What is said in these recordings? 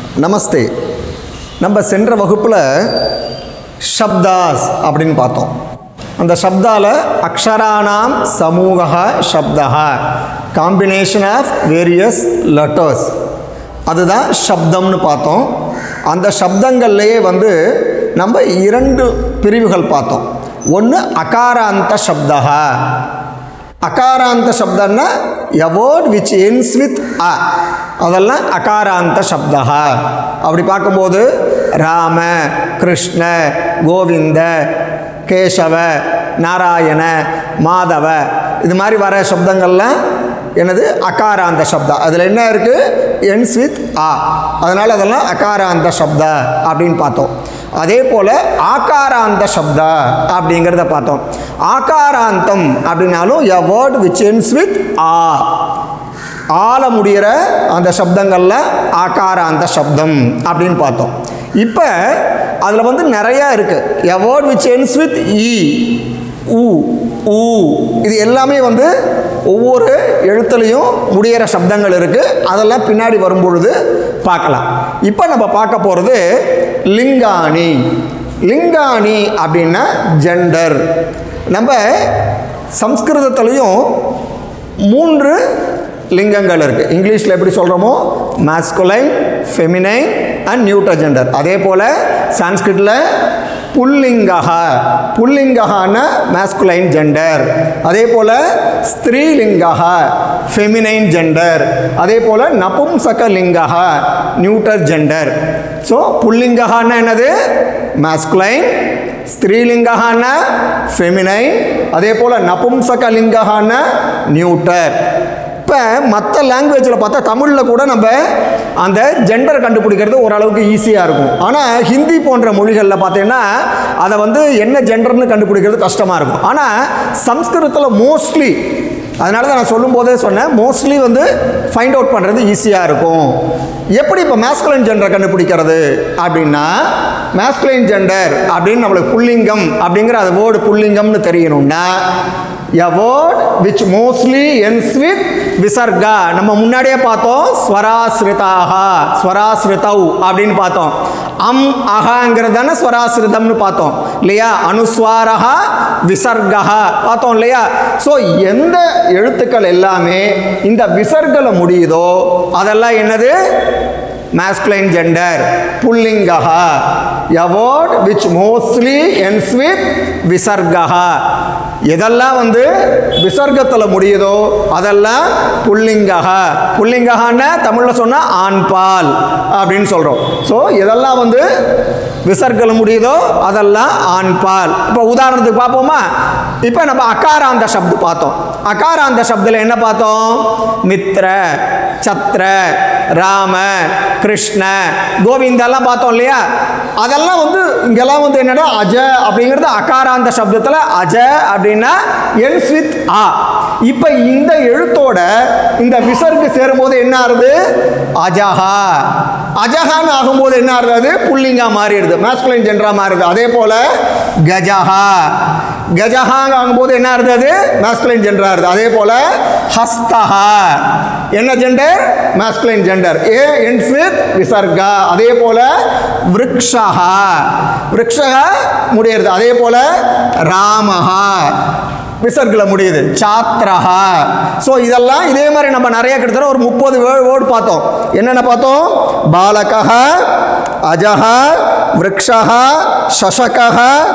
நமஸ்தே நம்ம சென்ற வகுப்பில் ஷப்தாஸ் அப்படின்னு பார்த்தோம் அந்த ஷப்தால அக்ஷரானாம் சமூக சப்தா காம்பினேஷன் ஆஃப் வேரியஸ் லெட்டர்ஸ் அதுதான் சப்தம்னு பார்த்தோம் அந்த சப்தங்கள்லேயே வந்து நம்ம இரண்டு பிரிவுகள் பார்த்தோம் ஒன்று அகாராந்த சப்தா அகாராந்த சப்தம்னா a word which ends with அ அதெல்லாம் அகாராந்த சப்தா அப்படி பார்க்கும்போது ராம கிருஷ்ண கோவிந்த கேசவ நாராயண மாதவ இது மாதிரி வர சப்தங்கள்லாம் என்னது அகாராந்த சப்தா அதில் என்ன இருக்குது என்ஸ் வித் ஆ அதனால் அதெல்லாம் அகாராந்த சப்தா அப்படின்னு பார்த்தோம் அதே போல் ஆகாராந்த சப்தா அப்படிங்கிறத பார்த்தோம் ஆகாராந்தம் அப்படின்னாலும் a word which ends with ஆ ஆல முடிகிற அந்த சப்தங்களில் ஆகாராந்த சப்தம் அப்படின்னு பார்த்தோம் இப்போ அதில் வந்து நிறையா இருக்குது a word which ends with இ ஊ ஊ இது எல்லாமே வந்து ஒவ்வொரு எழுத்துலையும் முடிகிற சப்தங்கள் இருக்குது அதெல்லாம் பின்னாடி வரும்பொழுது பார்க்கலாம் இப்போ நம்ம பார்க்க போகிறது லிங்காணி லிங்காணி அப்படின்னா ஜெண்டர் நம்ம சம்ஸ்கிருதத்துலேயும் மூன்று லிங்கங்கள் இருக்குது இங்கிலீஷில் எப்படி சொல்கிறோமோ masculine feminine and neuter gender அதே போல் சான்ஸ்கிரிட்டில் புல்லிங்கஹ புல்லிங்கஹான மாஸ்குலைன் ஜெண்டர் அதே போல் ஸ்திரீலிங்கஹ ஃபெமினைன் ஜெண்டர் அதே போல் நபும்சகலிங்கஹ நியூட்டர் ஜெண்டர் ஸோ புல்லிங்கஹான்னா என்னது மாஸ்குலைன் ஸ்திரீலிங்கஹான ஃபெமினைன் அதே போல் நபும்சகலிங்கஹான நியூட்டர் இப்போ மற்ற லாங்குவேஜில் பார்த்தா தமிழில் கூட நம்ம அந்த ஜெண்டர் கண்டுபிடிக்கிறது ஓரளவுக்கு ஈஸியாக இருக்கும் ஆனால் ஹிந்தி போன்ற மொழிகளில் பார்த்தீங்கன்னா அதை வந்து என்ன ஜெண்டர்னு கண்டுபிடிக்கிறது கஷ்டமாக இருக்கும் ஆனால் சம்ஸ்கிருதத்தில் மோஸ்ட்லி அதனால தான் நான் சொல்லும்போதே சொன்னேன் மோஸ்ட்லி வந்து ஃபைண்ட் அவுட் பண்ணுறது ஈஸியாக இருக்கும் எப்படி இப்போ மேஸ்குலைன் ஜெண்டரை கண்டுபிடிக்கிறது அப்படின்னா மேஸ்குலைன் ஜெண்டர் அப்படின்னு நம்மளுக்கு புல்லிங்கம் அப்படிங்கிற அது வேர்டு புல்லிங்கம்னு தெரியணும்னா a word which mostly ends with விசர்கா நம்ம முன்னாடியே பார்த்தோம் ஸ்வராஸ்ரிதாக ஸ்வராஸ்ரிதவ் அப்படின்னு பார்த்தோம் அம் அகாங்கிறது தானே ஸ்வராஸ்ரிதம்னு பார்த்தோம் இல்லையா அனுஸ்வாரகா விசர்கா பார்த்தோம் இல்லையா ஸோ எந்த எழுத்துக்கள் எல்லாமே இந்த விசர்கல முடியுதோ அதெல்லாம் என்னது masculine gender புல்லிங்கஹா a word which mostly ends with விசர்கஹா எதெல்லாம் வந்து விசர்க்கத்தில் முடியுதோ அதெல்லாம் புல்லிங்கஹா புல்லிங்கஹான்னா தமிழில் சொன்னால் ஆண்பால் அப்படின்னு சொல்கிறோம் ஸோ எதெல்லாம் வந்து விசர்க்கல் முடியுதோ அதெல்லாம் ஆண்பால் இப்போ உதாரணத்துக்கு பார்ப்போமா இப்போ நம்ம அகாராந்த சப்து பார்த்தோம் அகாராந்த சப்தில் என்ன பார்த்தோம் மித்ர சத்ர ராம கிருஷ்ண கோவிந்தெல்லாம் பார்த்தோம் இல்லையா அதெல்லாம் வந்து இங்கெல்லாம் வந்து என்னன்னா அஜ அப்படிங்கிறது அகாராந்த சப்தத்தில் அஜ அப்படின்னா என்ஸ் வித் ஆ இப்போ இந்த எழுத்தோட இந்த விசர்க்கு சேரும்போது என்ன ஆகுது அஜஹா அஜஹான்னு ஆகும்போது என்ன ஆகுது புல்லிங்கா மாறிடுது மேஸ்குலைன் ஜென்ரா மாறுது அதே போல கஜஹா கஜஹாங்க ஆகும்போது என்ன இருந்தது மேஸ்குலைன் ஜெண்டரா இருது அதே போல ஹஸ்தஹா என்ன gender masculine gender a ends with விசர்கா அதே போல விருக்ஷஹா விருக்ஷகா முடியுது அதே போல ராமஹா விசர்கில் முடியுது சாத்ரஹா ஸோ இதெல்லாம் இதே மாதிரி நம்ம நிறைய கிட்டத்தட்ட ஒரு முப்பது வேர்டு பார்த்தோம் என்னென்ன பார்த்தோம் பாலகः அஜஹ விரக்ஷः சசகः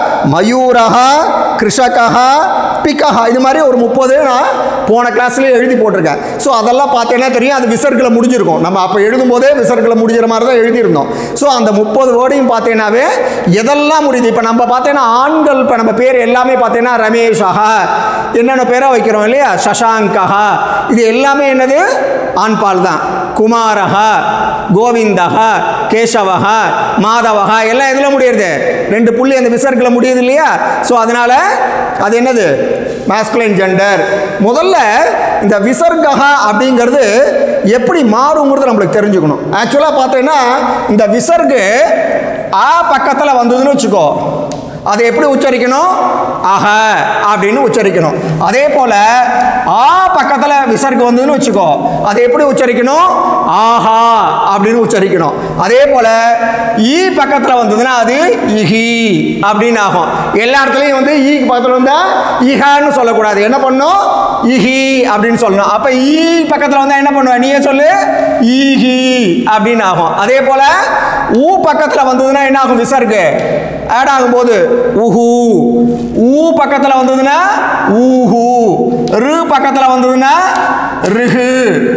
மயூரः கிருஷகः பிக்கஹா இது மாதிரி ஒரு முப்பது நான் போன கிளாஸ்லேயே எழுதி போட்டிருக்கேன் ஸோ அதெல்லாம் பார்த்தீங்கன்னா தெரியும் அது விசர்கில் முடிஞ்சிருக்கும் நம்ம அப்போ எழுதும்போதே விசர்கில் முடிஞ்சிற மாதிரி தான் எழுதியிருந்தோம் ஸோ அந்த முப்பது வேர்டையும் பார்த்தீங்கன்னாவே எதெல்லாம் முடியுது இப்போ நம்ம பார்த்தீங்கன்னா ஆண்கள் இப்போ நம்ம பேர் எல்லாமே பார்த்தீங்கன்னா ரமேஷா என்னென்ன பேரை வைக்கிறோம் இல்லையா சஷாங்கா இது எல்லாமே என்னது ஆண்பால் தான் குமாரஹா கோவிந்தஹா கேசவஹா மாதவஹா எல்லாம் எதில் முடியுது ரெண்டு புள்ளி அந்த விசர்க்கில் முடியுது இல்லையா ஸோ அதனால் அது என்னது மாஸ்குலைன் ஜெண்டர் முதல்ல இந்த விசர்கஹா அப்படிங்கிறது எப்படி மாறுங்கிறது நம்மளுக்கு தெரிஞ்சுக்கணும் ஆக்சுவலாக பார்த்தீங்கன்னா இந்த விசர்கு ஆ பக்கத்தில் வந்ததுன்னு வச்சுக்கோ அதை எப்படி உச்சரிக்கணும் அக அப்படின்னு உச்சரிக்கணும் அதே போல ஆ பக்கத்தில் விசர்க்கு வந்ததுன்னு வச்சுக்கோ அதை எப்படி உச்சரிக்கணும் ஆஹா அப்படின்னு உச்சரிக்கணும் அதே போல ஈ பக்கத்தில் வந்ததுன்னா அது இஹி அப்படின்னு ஆகும் எல்லா இடத்துலையும் வந்து ஈக்கு பக்கத்தில் வந்தா இஹான்னு சொல்லக்கூடாது என்ன பண்ணும் இஹி அப்படின்னு சொல்லணும் அப்ப ஈ பக்கத்தில் வந்தா என்ன பண்ணுவ நீயே சொல்லு ஈஹி அப்படின்னு ஆகும் அதே போல ஊ பக்கத்தில் வந்ததுன்னா என்ன ஆகும் விசர்க்கு ஆட் ஆகும்போது உஹு ஊ பக்கத்தில் வந்ததுன்னா ஊஹு ரு பக்கத்தில் வந்ததுன்னா ருஹு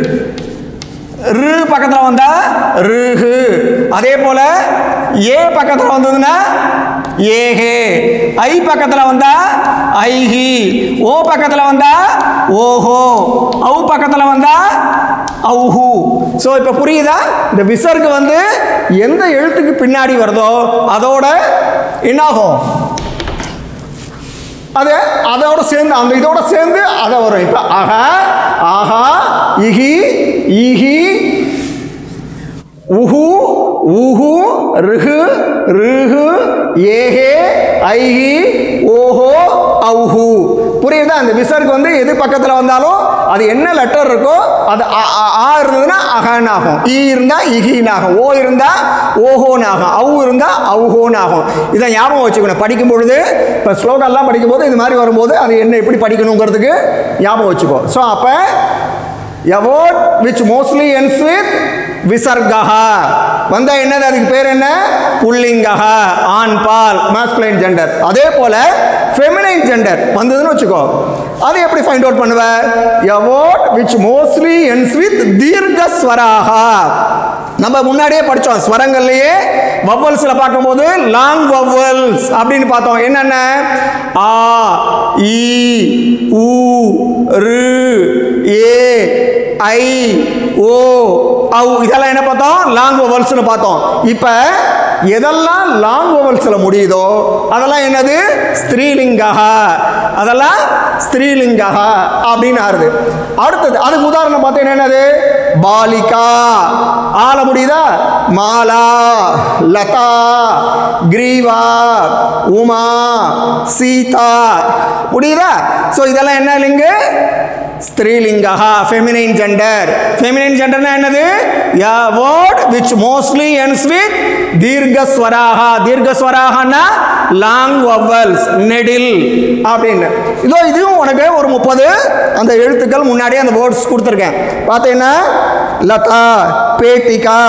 ரு பக்கத்தில் வந்தா ருஹு அதே போல ஏ பக்கத்தில் வந்ததுன்னா ஏஹே ஐ பக்கத்தில் வந்தா ஐஹி ஓ பக்கத்தில் வந்தா ஓஹோ ஔ பக்கத்தில் வந்தா ஔஹு ஸோ இப்போ புரியுதா இந்த விசர்க்கு வந்து எந்த எழுத்துக்கு பின்னாடி வருதோ அதோட என்னாகும் அது அதோட சேர்ந்து அந்த இதோட சேர்ந்து அதை வரும் இப்போ அக ஆஹா இஹி ஈஹி உஹு ஊஹு ருஹு ருஹு ஏஹே ஐஹி ஓஹோ ஔஹு புரியுதா அந்த விசர்க்கு வந்து எது பக்கத்தில் வந்தாலும் அது என்ன லெட்டர் இருக்கோ அது அ, அ, ஆ இருந்ததுன்னா அகன் ஆகும் ஈ இருந்தால் இஹின் ஆகும் ஓ இருந்தால் ஓஹோன்னு ஆகும் ஔ இருந்தால் ஔஹோன்னு ஆகும் இதை ஞாபகம் வச்சுக்கணும் படிக்கும் பொழுது இப்போ ஸ்லோகம்லாம் படிக்கும்போது இது மாதிரி வரும்போது அது என்ன எப்படி படிக்கணுங்கிறதுக்கு ஞாபகம் வச்சுக்கோ ஸோ அப்போ a word which mostly ends with visarga வந்தா என்னது அதுக்கு பேர் என்ன புல்லிங்கா ஆண் பால் மாஸ்குலைன் ஜெண்டர் அதே போல ஃபெமினைன் ஜெண்டர் வந்ததுன்னு வச்சுக்கோ அதை எப்படி ஃபைண்ட் அவுட் பண்ணுவ a word which mostly ends with தீர்க்க ஸ்வராகா நம்ம முன்னாடியே படிச்சோம் ஸ்வரங்கள்லயே வவ்வல்ஸ்ல பார்க்கும்போது லாங் வவ்வல்ஸ் அப்படின்னு பார்த்தோம் என்னென்ன ஆ ஈ ஊ ரு ஏ ஐ ஓ ஔ இதெல்லாம் என்ன பார்த்தோம் லாங் வவல்ஸ்னு பார்த்தோம் இப்போ எதெல்லாம் லாங் வவல்ஸில் முடியுதோ அதெல்லாம் என்னது ஸ்திரீலிங்கா அதெல்லாம் ஸ்திரீலிங்கா அப்படின்னு ஆறுது அடுத்தது அதுக்கு உதாரணம் பார்த்தீங்கன்னா என்னது பாலிகா ஆல முடியுதா மாலா லதா கிரீவா உமா சீதா முடியுதா ஸோ இதெல்லாம் என்ன லிங்கு ஸ்திரீலிங்கா ஃபெமினைன் ஜெண்டர் ஃபெமினைன் ஜெண்டர்னா என்னது a word which mostly ends with தீர்க்கஸ்வராகா தீர்க்கஸ்வராகனா லாங் வவல்ஸ் நெடில் அப்படின்னு இதோ இதுவும் உனக்கு ஒரு முப்பது அந்த எழுத்துக்கள் முன்னாடியே அந்த வேர்ட்ஸ் கொடுத்துருக்கேன் பார்த்தீங்கன்னா லதா பேட்டிகா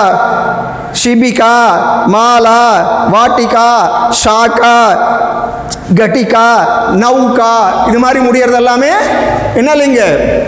ஷிபிகா மாலா வாட்டிகா ஷாக்கா கட்டிகா நௌகா இது மாதிரி முடியறது எல்லாமே என்ன லிங்க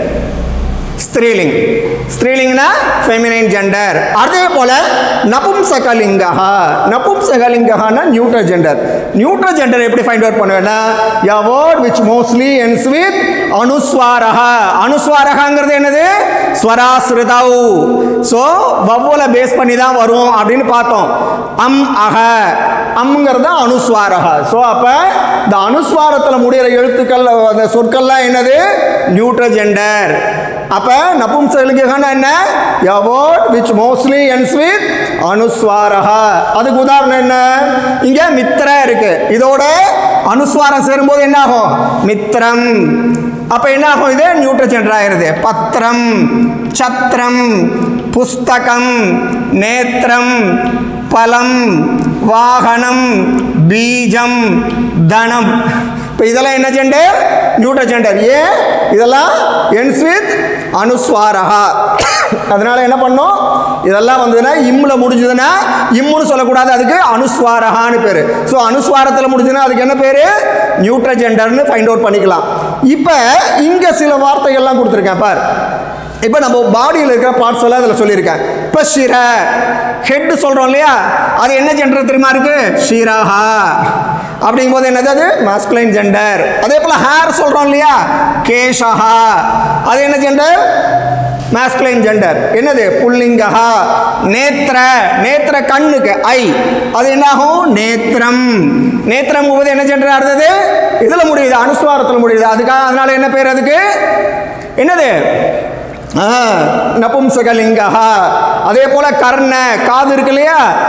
ஸ்திரீலிங் ஸ்திரீலிங்னா ஃபெமினைன் ஜெண்டர் அதே போல நபும்சகலிங்கா நபும்சகலிங்கஹானா நியூட்ரல் ஜெண்டர் நியூட்ரல் ஜெண்டர் எப்படி ஃபைண்ட் அவுட் பண்ணுவேன்னா a word which mostly ends with அனுஸ்வாரஹ அனுஸ்வாரஹங்கிறது என்னது ஸ்வராஸ்ருதௌ ஸோ வவ்வோல பேஸ் பண்ணி தான் வரும் அப்படின்னு பார்த்தோம் அம் அக அம்ங்கிறது அனுஸ்வாரக ஸோ அப்போ இந்த அனுஸ்வாரத்தில் முடிகிற எழுத்துக்கள் அந்த சொற்கள்லாம் என்னது நியூட்ரல் ஜெண்டர் அப்போ நபும்சகலிங்கஹானா என்ன a word which mostly ends with அனுஸ்வாரஹா அதுக்கு உதாரணம் என்ன இங்க மித்திர இருக்கு இதோட அனுஸ்வாரம் சேரும்போது என்ன ஆகும் மித்திரம் அப்ப என்ன ஆகும் இது நியூட்ரல் ஜெண்டர் ஆயிருது பத்திரம் சத்திரம் புஸ்தகம் நேத்திரம் பலம் வாகனம் பீஜம் தனம் இப்போ இதெல்லாம் என்ன ஜெண்டர் நியூட்ரல் ஜெண்டர் ஏன் இதெல்லாம் என்ஸ் வித் அனுஸ்வாரகா அதனால என்ன பண்ணோம் இதெல்லாம் வந்ததுன்னா இம்முல முடிஞ்சதுன்னா இம்முன்னு சொல்லக்கூடாது அதுக்கு அனுஸ்வாரகான்னு பேர் ஸோ அனுஸ்வாரத்தில் முடிஞ்சதுன்னா அதுக்கு என்ன பேர் நியூட்ரல் ஜெண்டர்னு ஃபைண்ட் அவுட் பண்ணிக்கலாம் இப்போ இங்கே சில வார்த்தைகள்லாம் கொடுத்துருக்கேன் பார் இப்போ நம்ம பாடியில் இருக்கிற பார்ட்ஸ் எல்லாம் இதில் சொல்லியிருக்கேன் இப்போ ஷிர ஹெட் சொல்கிறோம் இல்லையா அது என்ன ஜெண்டர் தெரியுமா இருக்கு ஷிரஹா அப்படிங்கும்போது என்னது அது மாஸ்குலைன் ஜெண்டர் அதே போல் ஹேர் சொல்கிறோம் இல்லையா கேஷஹா அது என்ன ஜெண்டர் மாஸ்குலைன் ஜெண்டர் என்னது புல்லிங்கஹா நேத்திர நேத்திர கண்ணுக்கு ஐ அது என்னாகும் நேத்திரம் நேத்திரம் போது என்ன ஜெண்டர் ஆடுறது இதில் முடியுது அனுஸ்வாரத்தில் முடியுது அதுக்காக அதனால என்ன பேர் அதுக்கு என்னது ஆ, நபும்சகலிங்கா அதே போல கர்ண காது இருக்கு இல்லையா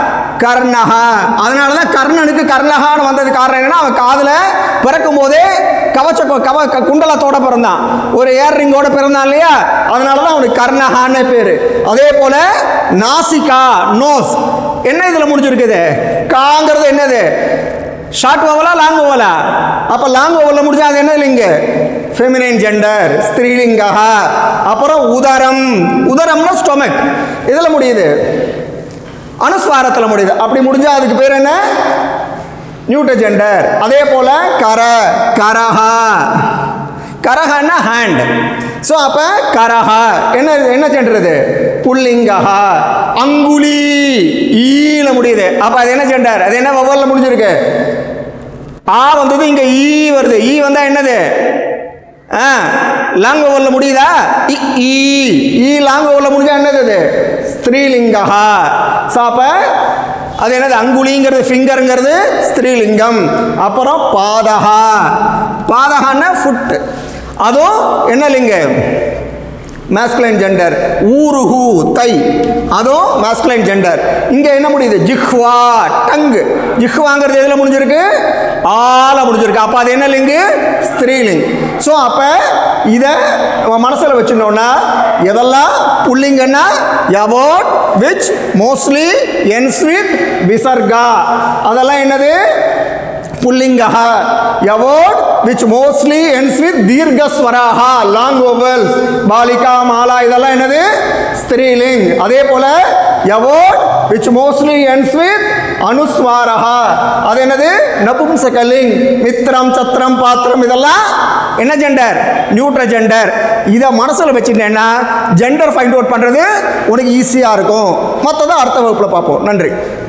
கர்ணஹ அதனால தான் கர்ணனுக்கு கர்ணஹான்னு வந்தது காரணம் என்னன்னா அவன் காதில் பிறக்கும் போதே கவச்ச கொ- கவ க- குண்டலத்தோட பிறந்தான் ஒரு ஏர் ரிங்கோட பிறந்தான் இல்லையா அதனால தான் அவனுக்கு கர்ணஹான்னு பேர் அதே போல நாசிகா நோஸ் என்ன இதில் முடிஞ்சிருக்குது காங்கிறது என்னது ஷார்ட் ஓவலா லாங் ஓவலா அப்போ லாங் ஓவலில் முடிஞ்சா அது என்ன இல்லைங்க ஃபெமினைன் ஜெண்டர் ஸ்திரீலிங்கா அப்புறம் உதரம் உதரம்னா ஸ்டொமக் இதில் முடியுது அனுஸ்வாரத்தில் முடியுது அப்படி முடிஞ்சா அதுக்கு பேர் என்ன நியூட்ட ஜெண்டர் அதே போல கர கரஹா கரஹன்னா ஹேண்ட் ஸோ அப்போ கரஹா என்ன என்ன ஜெண்டர் இது புல்லிங்கஹா அங்குலி ஈல முடியுது அப்போ அது என்ன ஜெண்டர் அது என்ன வவ்வலில் முடிஞ்சிருக்கு ஆ வந்தது இங்கே ஈ வருது ஈ வந்தால் என்னது ஆ லாங் ஓவரில் முடியுதா இ ஈ ஈ லாங் ஓவரில் முடிஞ்சா என்னது அது ஸ்திரீலிங்கஹா ஸோ அப்போ அது என்னது அங்குலிங்கிறது ஃபிங்கருங்கிறது ஸ்திரீலிங்கம் அப்புறம் பாதகா பாதகான்னா ஃபுட்டு அதுவும் என்ன லிங்கம் மேஸ்குலைன் ஜெண்டர் ஊருஹு தை அதுவும் மேஸ்குலைன் ஜெண்டர் இங்கே என்ன முடியுது ஜிஹ்வா டங்கு ஜிஹ்வாங்கிறது எதில் முடிஞ்சிருக்கு ஆல முடிஞ்சிருக்கு அப்போ அது என்ன லிங்கு ஸ்திரீலிங் ஸோ அப்போ இதை மனசில் வச்சுட்டோம்னா எதெல்லாம் புல்லிங்கன்னா a word which mostly ends with விசர்கா அதெல்லாம் என்னது புல்லிங்கஹ a word which mostly ends with தீர்க்கஸ்வராக லாங் ஓவல்ஸ் பாலிகா மாலா இதெல்லாம் என்னது ஸ்திரீலிங் அதே போல a word which mostly ends with அனுஸ்வாரஹா அது என்னது நபும்சகலிங் மித்ரம் சத்திரம் பாத்திரம் இதெல்லாம் என்ன ஜெண்டர் நியூட்ர ஜெண்டர் இதை மனசில் வச்சுட்டேன்னா ஜெண்டர் ஃபைண்ட் அவுட் பண்ணுறது உனக்கு ஈஸியாக இருக்கும் மற்றதை அடுத்த வகுப்பில் பார்ப்போம் நன்றி